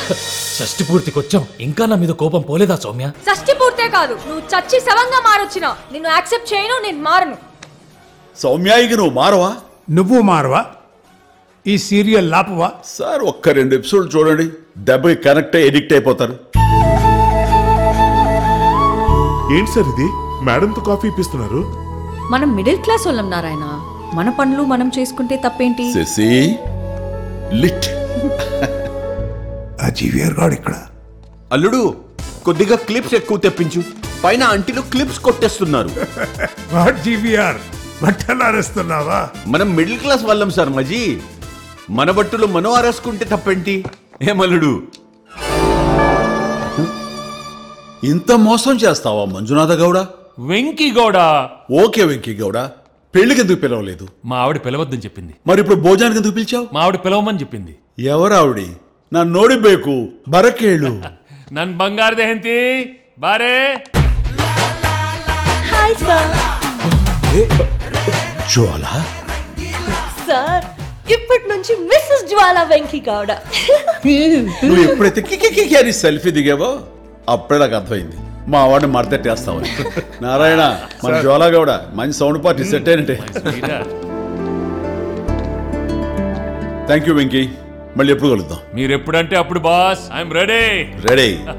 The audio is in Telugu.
షష్టి పూర్తికి వచ్చాం ఇంకా నా మీద కోపం పోలేదా సౌమ్య షష్టి పూర్తే కాదు నువ్వు చచ్చి శవంగా మారొచ్చినా నిన్ను యాక్సెప్ట్ చేయను నేను మారను సౌమ్యాయికి నువ్వు మారవా నువ్వు మారవా ఈ సీరియల్ లాపవా సార్ ఒక్క రెండు ఎపిసోడ్ చూడండి దెబ్బకి కనెక్ట్ అయ్యి ఎడిక్ట్ అయిపోతారు ఏంటి సార్ ఇది మేడంతో కాఫీ ఇప్పిస్తున్నారు మనం మిడిల్ క్లాస్ వాళ్ళం నారాయణ మన పనులు మనం చేసుకుంటే తప్పేంటి శశి లిట్ ఆ జీవియర్ గాడు ఇక్కడ అల్లుడు కొద్దిగా క్లిప్స్ ఎక్కువ తెప్పించు పైన అంటిలో క్లిప్స్ కొట్టేస్తున్నారు వాట్ జీవిఆర్ బట్టలారేస్తున్నావా మనం మిడిల్ క్లాస్ వాళ్ళం సార్ మజీ మన బట్టులు మనం ఆరేసుకుంటే తప్పేంటి ఏమల్లుడు ఇంత మోసం చేస్తావా మంజునాథ గౌడ వెంకీ గౌడ ఓకే వెంకీ గౌడ పెళ్లికి ఎందుకు పిలవలేదు మా ఆవిడ పిలవద్దని చెప్పింది మరి ఇప్పుడు భోజనానికి ఎందుకు పిలిచావు మా ఆవిడ పిలవమని చెప్పింది ఎవరావిడి నా నోడిಬೇಕು బరకేಳು నన్ బంగారు దహంతి బారే హాయ్ సార్ జ్వాల సార్ ఇప్పటి నుంచి మిస్సెస్ జ్వాల వెంకీ గౌడ నువ్వు ఎప్పుడైతే కికి కికి అని సెల్ఫీ దిగావో అప్పుడే నాకు అర్థమైంది మా వాడిని మడతెట్టేస్తావని నారాయణ మన జ్వాల గౌడ మంచి సౌండ్ పార్టీ సెట్ అయినట్టే థ్యాంక్ యూ వెంకీ మళ్ళీ ఎప్పుడు కలుద్దాం మీరు ఎప్పుడంటే అప్పుడు బాస్ ఐఎమ్ రెడీ రెడీ